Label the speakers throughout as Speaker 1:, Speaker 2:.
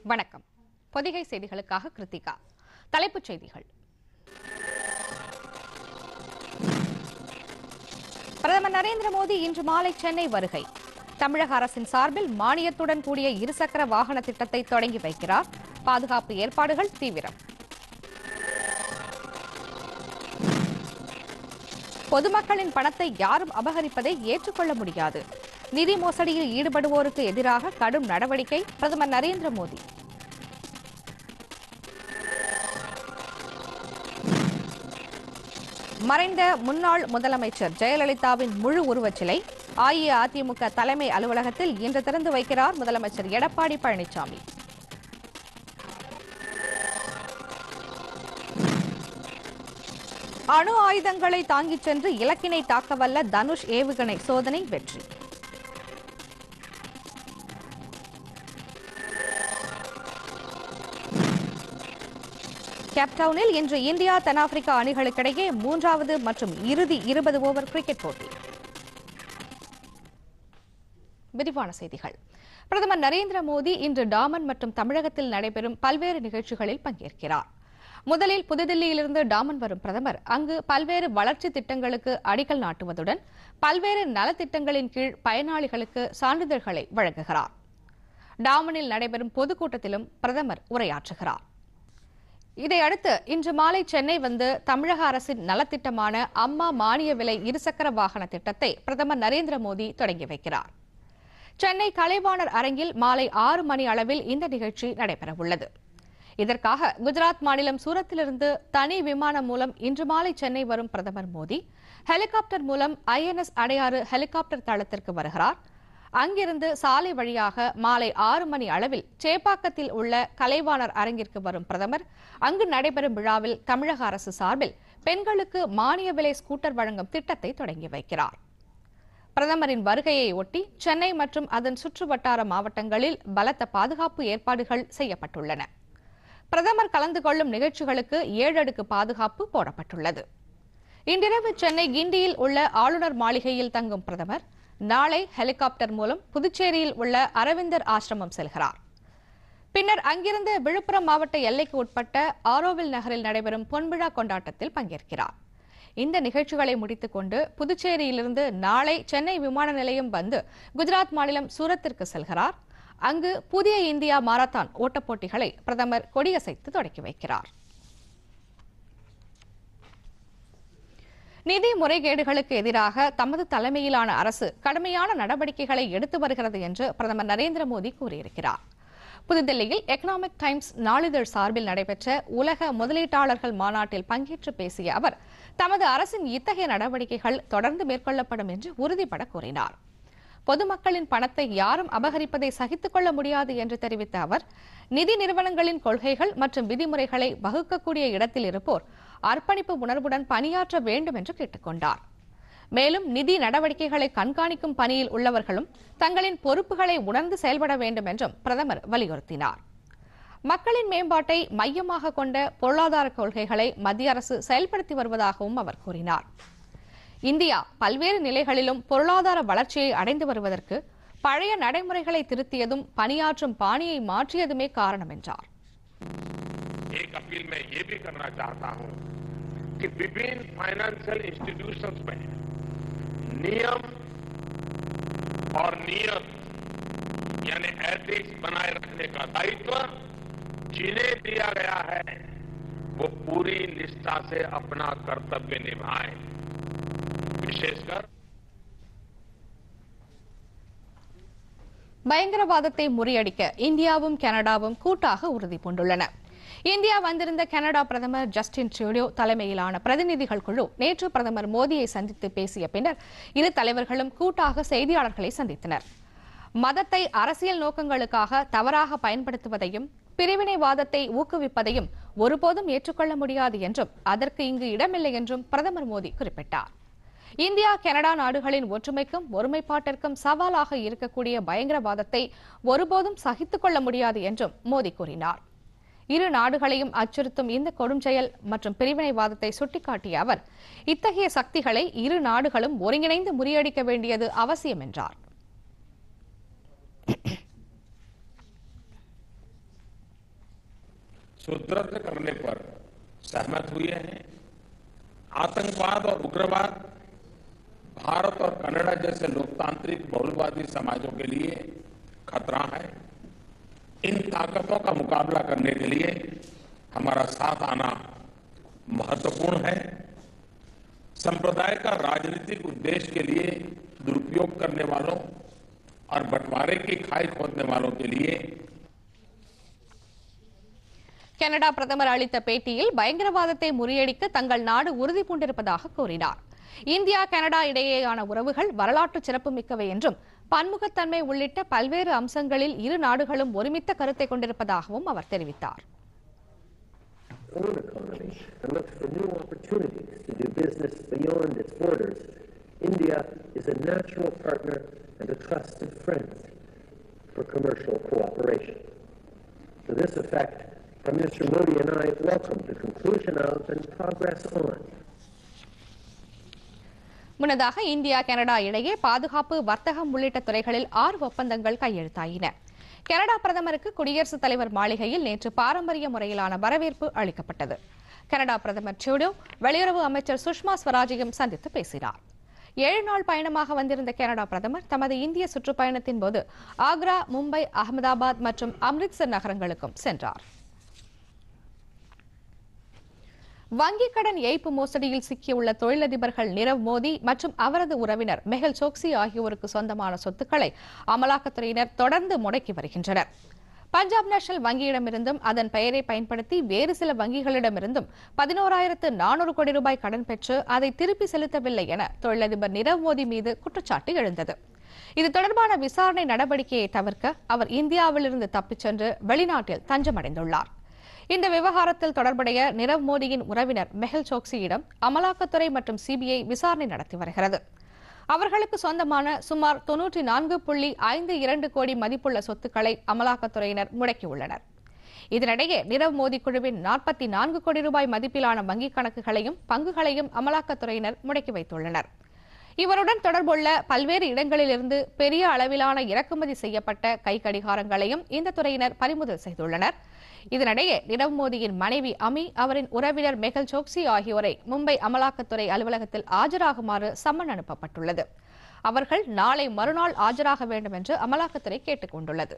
Speaker 1: வணக்கம் பொதிகை செய்திகளுக்காக கிருத்திகா தலைப்புச் செய்திகள் பிரதமர் நரேந்திர மோடி இன்று மாலை சென்னை வருகை தமிழக அரசின் சார்பில் மானியத்துடன் கூடிய இருசக்கர வாகன திட்டத்தை தொடங்கி வைக்கிறார் பாதுகாப்பு ஏற்பாடுகள் தீவிரம் பொதுமக்களின் பணத்தை யாரும் அபகரிப்பதை ஏற்றுக்கொள்ள முடியாது நிதி மோசடியில் ஈடுபடுவோருக்கு எதிராக கடும் நடவடிக்கை பிரதமர் நரேந்திர மோடி மறைந்த முன்னாள் முதலமைச்சர் ஜெயலலிதாவின் முழு உருவச்சிலை அஇஅதிமுக தலைமை அலுவலகத்தில் இன்று திறந்து வைக்கிறார் முதலமைச்சர் எடப்பாடி பழனிசாமி அணு ஆயுதங்களை தாங்கிச் சென்று இலக்கினை தாக்கவல்ல தனுஷ் ஏவுகணை சோதனை வெற்றி கேப்டவுனில் இன்று இந்தியா தென்னாப்பிரிக்கா அணிகளுக்கிடையே மூன்றாவது மற்றும் இறுதி இருபது ஓவர் கிரிக்கெட் போட்டி விரிவான செய்திகள் பிரதமர் நரேந்திர மோடி இன்று டாமன் மற்றும் தமிழகத்தில் நடைபெறும் பல்வேறு நிகழ்ச்சிகளில் பங்கேற்கிறார் முதலில் புதுதில்லியிலிருந்து டாமன் வரும் பிரதமர் அங்கு பல்வேறு வளர்ச்சி திட்டங்களுக்கு அடிக்கல் நாட்டுவதுடன் பல்வேறு நலத்திட்டங்களின் கீழ் பயனாளிகளுக்கு சான்றிதழ்களை வழங்குகிறார் டாமனில் நடைபெறும் பொதுக்கூட்டத்திலும் பிரதமர் உரையாற்றுகிறார் இதையடுத்து இன்று மாலை சென்னை வந்து தமிழக அரசின் நலத்திட்டமான அம்மா மானிய விலை இருசக்கர வாகன திட்டத்தை பிரதமர் நரேந்திர மோடி தொடங்கி வைக்கிறார் சென்னை கலைவாணர் அரங்கில் மாலை ஆறு மணி அளவில் இந்த நிகழ்ச்சி நடைபெறவுள்ளது இதற்காக குஜராத் மாநிலம் சூரத்திலிருந்து தனி விமானம் மூலம் இன்று மாலை சென்னை வரும் பிரதமர் மோடி ஹெலிகாப்டர் மூலம் ஐஎன்எஸ் அடையாறு ஹெலிகாப்டர் தளத்திற்கு வருகிறார் அங்கிருந்து சாலை வழியாக மாலை ஆறு மணி அளவில் சேப்பாக்கத்தில் உள்ள கலைவாணர் அரங்கிற்கு வரும் பிரதமர் அங்கு நடைபெறும் விழாவில் தமிழக அரசு சார்பில் பெண்களுக்கு மானிய விலை ஸ்கூட்டர் வழங்கும் திட்டத்தை தொடங்கி வைக்கிறார் பிரதமரின் வருகையை ஒட்டி சென்னை மற்றும் அதன் சுற்றுவட்டார மாவட்டங்களில் பலத்த பாதுகாப்பு ஏற்பாடுகள் செய்யப்பட்டுள்ளன பிரதமர் கலந்து கொள்ளும் நிகழ்ச்சிகளுக்கு ஏழு அடுக்கு பாதுகாப்பு போடப்பட்டுள்ளது இன்றிரவு சென்னை கிண்டியில் உள்ள ஆளுநர் மாளிகையில் தங்கும் பிரதமர் நாளை ஹெலிகாப்டர் மூலம் புதுச்சேரியில் உள்ள அரவிந்தர் ஆசிரமம் செல்கிறார் பின்னர் அங்கிருந்து விழுப்புரம் மாவட்ட எல்லைக்கு உட்பட்ட ஆரோவில் நகரில் நடைபெறும் பொன்விழா கொண்டாட்டத்தில் பங்கேற்கிறார் இந்த நிகழ்ச்சிகளை முடித்துக் கொண்டு புதுச்சேரியிலிருந்து நாளை சென்னை விமான நிலையம் வந்து குஜராத் மாநிலம் சூரத்திற்கு செல்கிறார் அங்கு புதிய இந்தியா மாரத்தான் ஓட்டப் போட்டிகளை பிரதமர் கொடியசைத்து தொடக்கி வைக்கிறார் நிதி முறைகேடுகளுக்கு எதிராக தமது தலைமையிலான அரசு கடுமையான நடவடிக்கைகளை எடுத்து வருகிறது என்று பிரதமர் நரேந்திர மோடி கூறியிருக்கிறார் புதுதில்லியில் எக்கனாமிக் டைம்ஸ் நாளிதழ் சார்பில் நடைபெற்ற உலக முதலீட்டாளர்கள் மாநாட்டில் பங்கேற்று பேசிய அவர் தமது அரசின் இத்தகைய நடவடிக்கைகள் தொடர்ந்து மேற்கொள்ளப்படும் என்று உறுதிபட கூறினார் பொதுமக்களின் பணத்தை யாரும் அபகரிப்பதை சகித்துக் கொள்ள முடியாது என்று தெரிவித்த அவர் நிதி நிறுவனங்களின் கொள்கைகள் மற்றும் விதிமுறைகளை வகுக்கக்கூடிய இடத்தில் இருப்போர் அர்ப்பணிப்பு உணர்வுடன் பணியாற்ற வேண்டும் என்று கேட்டுக்கொண்டார் மேலும் நிதி நடவடிக்கைகளை கண்காணிக்கும் பணியில் உள்ளவர்களும் தங்களின் பொறுப்புகளை உணர்ந்து செயல்பட வேண்டும் என்றும் பிரதமர் வலியுறுத்தினார் மக்களின் மேம்பாட்டை மையமாக கொண்ட பொருளாதார கொள்கைகளை மத்திய அரசு செயல்படுத்தி வருவதாகவும் அவர் கூறினார் இந்தியா பல்வேறு நிலைகளிலும் பொருளாதார வளர்ச்சியை அடைந்து வருவதற்கு பழைய நடைமுறைகளை திருத்தியதும் பணியாற்றும் பாணியை மாற்றியதுமே காரணம் என்றார்
Speaker 2: एक अपील मैं ये भी करना चाहता हूं कि विभिन्न फाइनेंशियल इंस्टीट्यूशंस में नियम और नियत यानी एथिक्स बनाए रखने का दायित्व जिन्हें दिया गया है वो पूरी निष्ठा से अपना कर्तव्य निभाएं विशेषकर
Speaker 1: பயங்கரவாதத்தை முறியடிக்க இந்தியாவும் கனடாவும் கூட்டாக உறுதி பூண்டுள்ளன இந்தியா வந்திருந்த கனடா பிரதமர் ஜஸ்டின் ட்ரூடோ தலைமையிலான பிரதிநிதிகள் குழு நேற்று பிரதமர் மோடியை சந்தித்து பேசிய பின்னர் இரு தலைவர்களும் கூட்டாக செய்தியாளர்களை சந்தித்தனர் மதத்தை அரசியல் நோக்கங்களுக்காக தவறாக பயன்படுத்துவதையும் பிரிவினைவாதத்தை ஊக்குவிப்பதையும் ஒருபோதும் ஏற்றுக்கொள்ள முடியாது என்றும் அதற்கு இங்கு இடமில்லை என்றும் பிரதமர் மோடி குறிப்பிட்டார் இந்தியா கனடா நாடுகளின் ஒற்றுமைக்கும் ஒருமைப்பாட்டிற்கும் சவாலாக இருக்கக்கூடிய பயங்கரவாதத்தை ஒருபோதும் சகித்துக் கொள்ள முடியாது என்றும் மோடி கூறினார் இரு நாடுகளையும் அச்சுறுத்தும் இந்த கொடுஞ்செயல் மற்றும் பிரிவினைவாதத்தை சுட்டிக்காட்டிய அவர் இத்தகைய சக்திகளை இரு நாடுகளும் ஒருங்கிணைந்து முறியடிக்க வேண்டியது அவசியம் என்றார்
Speaker 2: सुदृढ़ करने पर सहमत हुए हैं आतंकवाद और उग्रवाद भारत और कनाडा जैसे लोकतांत्रिक बहुलवादी समाजों के लिए खतरा है इन ताकतों का मुकाबला करने के लिए हमारा साथ आना महत्वपूर्ण है संप्रदाय का राजनीतिक उद्देश्य के लिए दुरुपयोग करने वालों और बंटवारे की खाई खोदने वालों के लिए
Speaker 1: கனடா பிரதமர் அளித்த பேட்டியில் பயங்கரவாதத்தை முறியடிக்க தங்கள் நாடு உறுதி பூண்டிருப்பதாக கூறினார் இந்தியா கனடா இடையேயான உறவுகள் வரலாற்று சிறப்புமிக்கவை என்றும் பன்முகத்தன்மை உள்ளிட்ட பல்வேறு அம்சங்களில் இரு நாடுகளும் ஒருமித்த கருத்தை கொண்டிருப்பதாகவும் அவர் தெரிவித்தார்
Speaker 3: own economy and looks for new opportunities to do business beyond its borders, India is a natural partner and a trusted friend for commercial cooperation. To this effect, Prime Minister Modi and I welcome the conclusion of and progress on
Speaker 1: முன்னதாக India Canada இடையே பாதுகாப்பு வர்த்தகம் உள்ளிட்ட துறைகளில் ஆறு ஒப்பந்தங்கள் கையெழுத்தாயின Canada பிரதமருக்கு குடியரசுத் தலைவர் மாளிகையில் நேற்று பாரம்பரிய முறையிலான வரவேற்பு அளிக்கப்பட்டது கனடா பிரதமர் ட்ரூடோ வெளியுறவு அமைச்சர் சுஷ்மா ஸ்வராஜையும் சந்தித்து பேசினார் ஏழு நாள் பயணமாக வந்திருந்த கனடா பிரதமர் தமது இந்திய சுற்றுப்பயணத்தின் போது ஆக்ரா மும்பை அகமதாபாத் மற்றும் அம்ரித்சர் நகரங்களுக்கும் சென்றார் வங்கிக் கடன் ஏய்ப்பு மோசடியில் சிக்கியுள்ள தொழிலதிபர்கள் நிரவ் மோடி மற்றும் அவரது உறவினர் மெஹல் சோக்சி ஆகியோருக்கு சொந்தமான சொத்துக்களை அமலாக்கத்துறையினர் தொடர்ந்து முடக்கி வருகின்றனர் பஞ்சாப் நேஷனல் வங்கியிடமிருந்தும் அதன் பெயரை பயன்படுத்தி வேறு சில வங்கிகளிடமிருந்தும் பதினோராயிரத்து நானூறு கோடி ரூபாய் கடன் பெற்று அதை திருப்பி செலுத்தவில்லை என தொழிலதிபர் நிரவ் மோடி மீது குற்றச்சாட்டு எழுந்தது இது தொடர்பான விசாரணை நடவடிக்கையை தவிர்க்க அவர் இந்தியாவிலிருந்து தப்பிச் சென்று வெளிநாட்டில் தஞ்சமடைந்துள்ளார் இந்த விவகாரத்தில் தொடர்புடைய நிரவ் மோடியின் உறவினர் மெஹல் சோக்சியிடம் அமலாக்கத்துறை மற்றும் சிபிஐ விசாரணை நடத்தி வருகிறது அவர்களுக்கு சொந்தமான சுமார் தொன்னூற்றி நான்கு புள்ளி ஐந்து இரண்டு கோடி மதிப்புள்ள சொத்துக்களை அமலாக்கத்துறையினர் முடக்கியுள்ளனர் இதனிடையே நிரவ் மோடி குழுவின் நாற்பத்தி நான்கு கோடி ரூபாய் மதிப்பிலான வங்கிக் கணக்குகளையும் பங்குகளையும் அமலாக்கத்துறையினர் முடக்கி வைத்துள்ளனர் இவருடன் தொடர்புள்ள பல்வேறு இடங்களிலிருந்து பெரிய அளவிலான இறக்குமதி செய்யப்பட்ட கை கடிகாரங்களையும் இந்த துறையினர் பறிமுதல் செய்துள்ளனர் இதனிடையே நிரவ் மோடியின் மனைவி அமி அவரின் உறவினர் மெகல் சோக்சி ஆகியோரை மும்பை அமலாக்கத்துறை அலுவலகத்தில் ஆஜராகுமாறு சம்மன் அனுப்பப்பட்டுள்ளது அவர்கள் நாளை மறுநாள் ஆஜராக வேண்டும் என்று அமலாக்கத்துறை கேட்டுக் கொண்டுள்ளது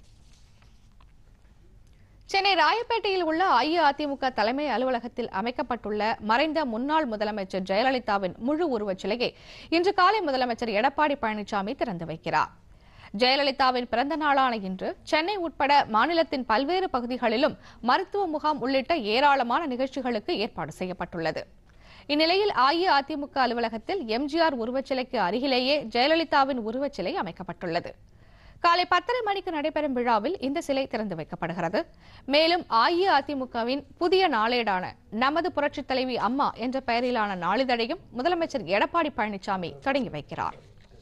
Speaker 1: சென்னை ராயப்பேட்டையில் உள்ள அஇஅதிமுக தலைமை அலுவலகத்தில் அமைக்கப்பட்டுள்ள மறைந்த முன்னாள் முதலமைச்சர் ஜெயலலிதாவின் முழு உருவச் சிலையை இன்று காலை முதலமைச்சர் எடப்பாடி பழனிசாமி திறந்து வைக்கிறார் ஜெயலலிதாவின் பிறந்த நாளான இன்று சென்னை உட்பட மாநிலத்தின் பல்வேறு பகுதிகளிலும் மருத்துவ முகாம் உள்ளிட்ட ஏராளமான நிகழ்ச்சிகளுக்கு ஏற்பாடு செய்யப்பட்டுள்ளது இந்நிலையில் அஇஅதிமுக அலுவலகத்தில் எம்ஜிஆர் உருவச்சிலைக்கு அருகிலேயே ஜெயலலிதாவின் உருவச்சிலை அமைக்கப்பட்டுள்ளது காலை பத்தரை மணிக்கு நடைபெறும் விழாவில் இந்த சிலை திறந்து வைக்கப்படுகிறது மேலும் அஇஅதிமுகவின் புதிய நாளேடான நமது புரட்சித் தலைவி அம்மா என்ற பெயரிலான நாளிதழையும் முதலமைச்சர் எடப்பாடி பழனிசாமி தொடங்கி வைக்கிறார்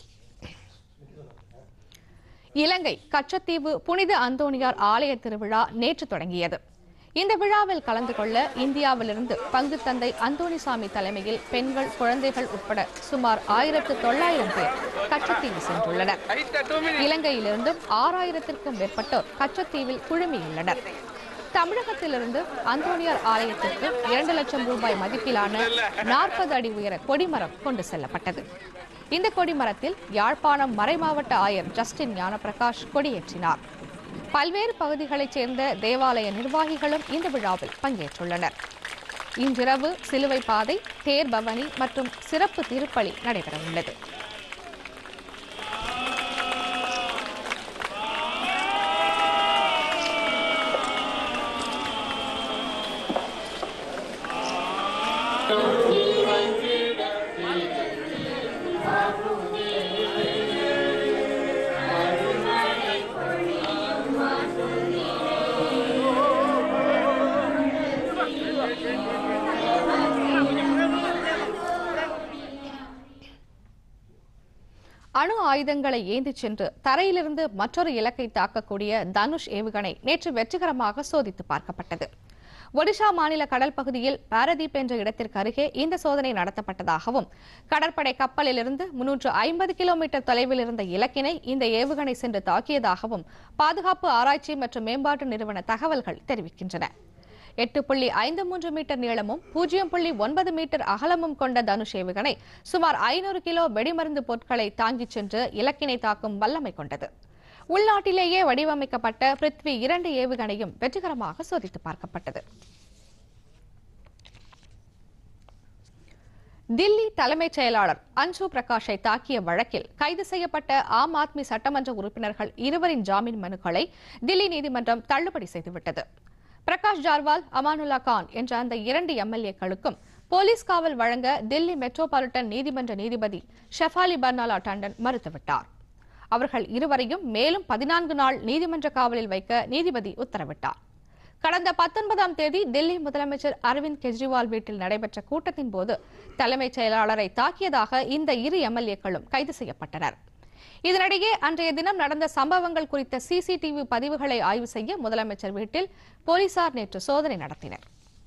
Speaker 1: இலங்கை கச்சத்தீவு புனித அந்தோணியார் ஆலய திருவிழா நேற்று தொடங்கியது இந்த விழாவில் கலந்து கொள்ள இந்தியாவிலிருந்து பங்கு தந்தை அந்தோணிசாமி தலைமையில் பெண்கள் குழந்தைகள் உட்பட சுமார் ஆயிரத்து தொள்ளாயிரம் பேர் கச்சத்தீவு சென்றுள்ளனர் இலங்கையிலிருந்தும் ஆறாயிரத்திற்கும் மேற்பட்டோர் கச்சத்தீவில் குழுமியுள்ளனர் தமிழகத்திலிருந்து அந்தோணியார் ஆலயத்திற்கு இரண்டு லட்சம் ரூபாய் மதிப்பிலான நாற்பது அடி உயர கொடிமரம் கொண்டு செல்லப்பட்டது இந்த கொடிமரத்தில் யாழ்ப்பாணம் மறைமாவட்ட ஆயர் ஜஸ்டின் ஞானப்பிரகாஷ் கொடியேற்றினார் பல்வேறு பகுதிகளைச் சேர்ந்த தேவாலய நிர்வாகிகளும் இந்த விழாவில் பங்கேற்றுள்ளனர் இன்றிரவு சிலுவை பாதை தேர் பவனி மற்றும் சிறப்பு திருப்பலி நடைபெறவுள்ளது அணு ஆயுதங்களை ஏந்திச் சென்று தரையிலிருந்து மற்றொரு இலக்கை தாக்கக்கூடிய தனுஷ் ஏவுகணை நேற்று வெற்றிகரமாக சோதித்து பார்க்கப்பட்டது ஒடிஷா மாநில கடல் பகுதியில் பாரதீப் என்ற இடத்திற்கு அருகே இந்த சோதனை நடத்தப்பட்டதாகவும் கடற்படை கப்பலிலிருந்து முன்னூற்று ஐம்பது கிலோமீட்டர் தொலைவில் இருந்த இலக்கினை இந்த ஏவுகணை சென்று தாக்கியதாகவும் பாதுகாப்பு ஆராய்ச்சி மற்றும் மேம்பாட்டு நிறுவன தகவல்கள் தெரிவிக்கின்றன எட்டு புள்ளி ஐந்து மூன்று மீட்டர் நீளமும் பூஜ்ஜியம் புள்ளி ஒன்பது மீட்டர் அகலமும் கொண்ட தனுஷ் ஏவுகணை சுமார் ஐநூறு கிலோ வெடிமருந்து பொருட்களை தாங்கிச் சென்று இலக்கினை தாக்கும் வல்லமை கொண்டது உள்நாட்டிலேயே வடிவமைக்கப்பட்ட பிருத்வி இரண்டு ஏவுகணையும் வெற்றிகரமாக சோதித்து பார்க்கப்பட்டது தில்லி தலைமைச் செயலாளர் அன்சு பிரகாஷை தாக்கிய வழக்கில் கைது செய்யப்பட்ட ஆம் ஆத்மி சட்டமன்ற உறுப்பினர்கள் இருவரின் ஜாமீன் மனுக்களை தில்லி நீதிமன்றம் தள்ளுபடி செய்துவிட்டது பிரகாஷ் ஜார்வால் அமானுல்லா கான் என்ற அந்த இரண்டு எம்எல்ஏக்களுக்கும் போலீஸ் காவல் வழங்க தில்லி மெட்ரோபாலிட்டன் நீதிமன்ற நீதிபதி ஷெஃபாலி பர்னாலா டண்டன் மறுத்துவிட்டார் அவர்கள் இருவரையும் மேலும் பதினான்கு நாள் நீதிமன்ற காவலில் வைக்க நீதிபதி உத்தரவிட்டார் கடந்த பத்தொன்பதாம் தேதி தில்லி முதலமைச்சர் அரவிந்த் கெஜ்ரிவால் வீட்டில் நடைபெற்ற கூட்டத்தின் போது தலைமைச் செயலாளரை தாக்கியதாக இந்த இரு எம்எல்ஏக்களும் கைது செய்யப்பட்டனர் இதனிடையே அன்றைய தினம் நடந்த சம்பவங்கள் குறித்த சிசிடிவி பதிவுகளை ஆய்வு செய்ய முதலமைச்சர் வீட்டில் போலீசார் நேற்று சோதனை நடத்தினர்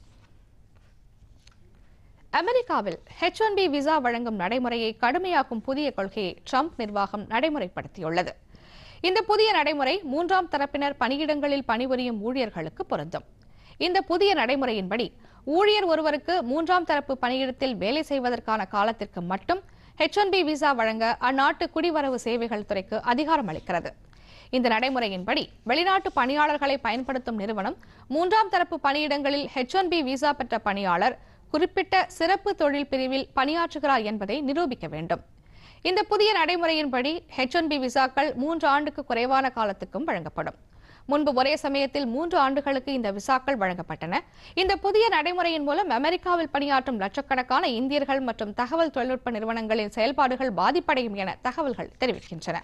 Speaker 1: அமெரிக்காவில் ஹெச் ஒன் பி விசா வழங்கும் நடைமுறையை கடுமையாக்கும் புதிய கொள்கையை ட்ரம்ப் நிர்வாகம் நடைமுறைப்படுத்தியுள்ளது இந்த புதிய நடைமுறை மூன்றாம் தரப்பினர் பணியிடங்களில் பணிபுரியும் ஊழியர்களுக்கு பொருந்தும் இந்த புதிய நடைமுறையின்படி ஊழியர் ஒருவருக்கு மூன்றாம் தரப்பு பணியிடத்தில் வேலை செய்வதற்கான காலத்திற்கு மட்டும் ஹெச் ஒன் பி விசா வழங்க அந்நாட்டு குடிவரவு சேவைகள் துறைக்கு அதிகாரம் அளிக்கிறது இந்த நடைமுறையின்படி வெளிநாட்டு பணியாளர்களை பயன்படுத்தும் நிறுவனம் மூன்றாம் தரப்பு பணியிடங்களில் ஹெச் ஒன் பி விசா பெற்ற பணியாளர் குறிப்பிட்ட சிறப்பு தொழில் பிரிவில் பணியாற்றுகிறார் என்பதை நிரூபிக்க வேண்டும் இந்த புதிய நடைமுறையின்படி ஹெச் ஒன் பி விசாக்கள் மூன்று ஆண்டுக்கு குறைவான காலத்துக்கும் வழங்கப்படும் முன்பு ஒரே சமயத்தில் மூன்று ஆண்டுகளுக்கு இந்த விசாக்கள் வழங்கப்பட்டன இந்த புதிய நடைமுறையின் மூலம் அமெரிக்காவில் பணியாற்றும் லட்சக்கணக்கான இந்தியர்கள் மற்றும் தகவல் தொழில்நுட்ப நிறுவனங்களின் செயல்பாடுகள் பாதிப்படையும் என தகவல்கள் தெரிவிக்கின்றன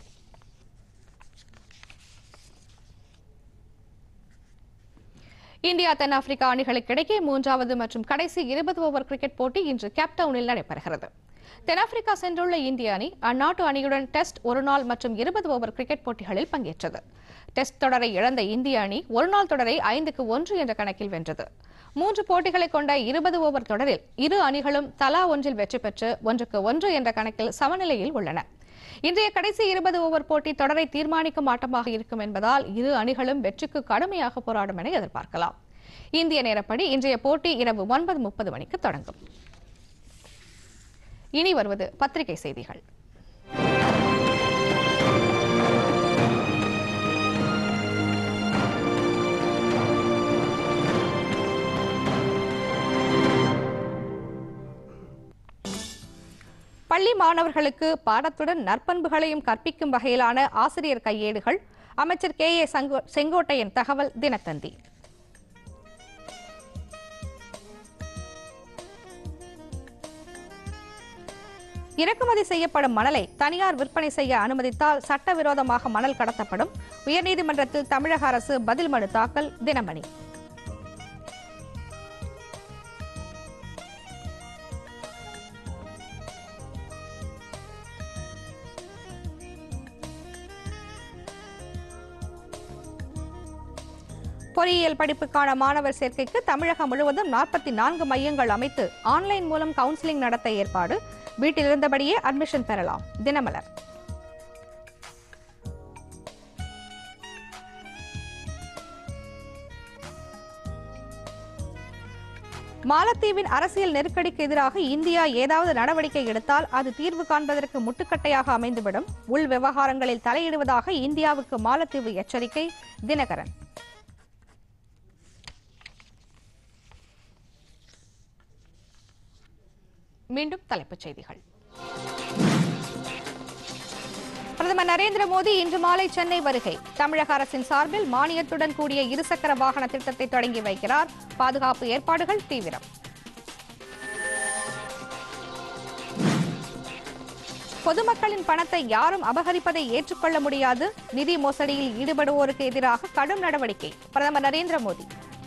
Speaker 1: இந்தியா தென்னாப்பிரிக்கா அணிகளுக்கு இடையே மூன்றாவது மற்றும் கடைசி இருபது ஓவர் கிரிக்கெட் போட்டி இன்று கேப்டவுனில் நடைபெறுகிறது தென்னாப்பிரிக்கா சென்றுள்ள இந்திய அணி அந்நாட்டு அணியுடன் டெஸ்ட் ஒருநாள் மற்றும் இருபது ஓவர் கிரிக்கெட் போட்டிகளில் பங்கேற்றது டெஸ்ட் தொடரை இழந்த இந்திய அணி ஒருநாள் தொடரை ஐந்துக்கு ஒன்று என்ற கணக்கில் வென்றது மூன்று போட்டிகளை கொண்ட இருபது ஓவர் தொடரில் இரு அணிகளும் தலா ஒன்றில் வெற்றி பெற்று ஒன்றுக்கு ஒன்று என்ற கணக்கில் சமநிலையில் உள்ளன இன்றைய கடைசி இருபது ஓவர் போட்டி தொடரை தீர்மானிக்கும் ஆட்டமாக இருக்கும் என்பதால் இரு அணிகளும் வெற்றிக்கு கடுமையாக போராடும் என எதிர்பார்க்கலாம் இந்திய நேரப்படி இன்றைய போட்டி இரவு ஒன்பது முப்பது மணிக்கு தொடங்கும் இனி வருவது பத்திரிகை செய்திகள் பள்ளி மாணவர்களுக்கு பாடத்துடன் நற்பண்புகளையும் கற்பிக்கும் வகையிலான ஆசிரியர் கையேடுகள் அமைச்சர் கே ஏ செங்கோட்டையன் தகவல் தினத்தந்தி இறக்குமதி செய்யப்படும் மணலை தனியார் விற்பனை செய்ய அனுமதித்தால் சட்டவிரோதமாக மணல் கடத்தப்படும் உயர்நீதிமன்றத்தில் தமிழக அரசு பதில் மனு தாக்கல் தினமணி பொறியியல் படிப்புக்கான மாணவர் சேர்க்கைக்கு தமிழகம் முழுவதும் நாற்பத்தி நான்கு மையங்கள் அமைத்து ஆன்லைன் மூலம் கவுன்சிலிங் நடத்த ஏற்பாடு வீட்டில் இருந்தபடியே அட்மிஷன் பெறலாம் தினமலர் மாலத்தீவின் அரசியல் நெருக்கடிக்கு எதிராக இந்தியா ஏதாவது நடவடிக்கை எடுத்தால் அது தீர்வு காண்பதற்கு முட்டுக்கட்டையாக அமைந்துவிடும் உள் விவகாரங்களில் தலையிடுவதாக இந்தியாவுக்கு மாலத்தீவு எச்சரிக்கை தினகரன் மீண்டும் தலைப்புச் செய்திகள் பிரதமர் நரேந்திர மோடி இன்று மாலை சென்னை வருகை தமிழக அரசின் சார்பில் மானியத்துடன் கூடிய இருசக்கர வாகன திட்டத்தை தொடங்கி வைக்கிறார் பாதுகாப்பு ஏற்பாடுகள் தீவிரம் பொதுமக்களின் பணத்தை யாரும் அபகரிப்பதை ஏற்றுக்கொள்ள முடியாது நிதி மோசடியில் ஈடுபடுவோருக்கு எதிராக கடும் நடவடிக்கை பிரதமர் நரேந்திர மோடி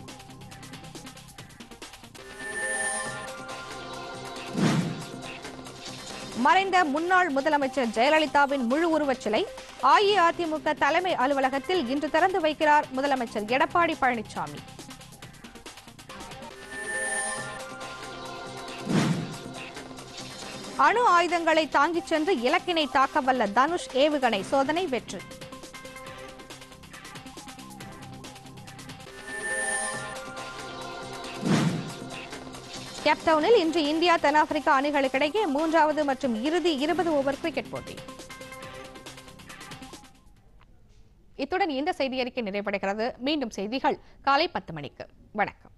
Speaker 1: மறைந்த முன்னாள் முதலமைச்சர் ஜெயலலிதாவின் முழு உருவச் சிலை அஇஅதிமுக தலைமை அலுவலகத்தில் இன்று திறந்து வைக்கிறார் முதலமைச்சர் எடப்பாடி பழனிசாமி அணு ஆயுதங்களை தாங்கிச் சென்று இலக்கினை தாக்கவல்ல தனுஷ் ஏவுகணை சோதனை வெற்றி கேப்டவுனில் இன்று இந்தியா தென்னாப்பிரிக்கா அணிகளுக்கிடையே மூன்றாவது மற்றும் இறுதி இருபது ஓவர் கிரிக்கெட் போட்டி இத்துடன் இந்த செய்தி அறிக்கை நிறைவடைகிறது மீண்டும் செய்திகள் காலை பத்து மணிக்கு வணக்கம்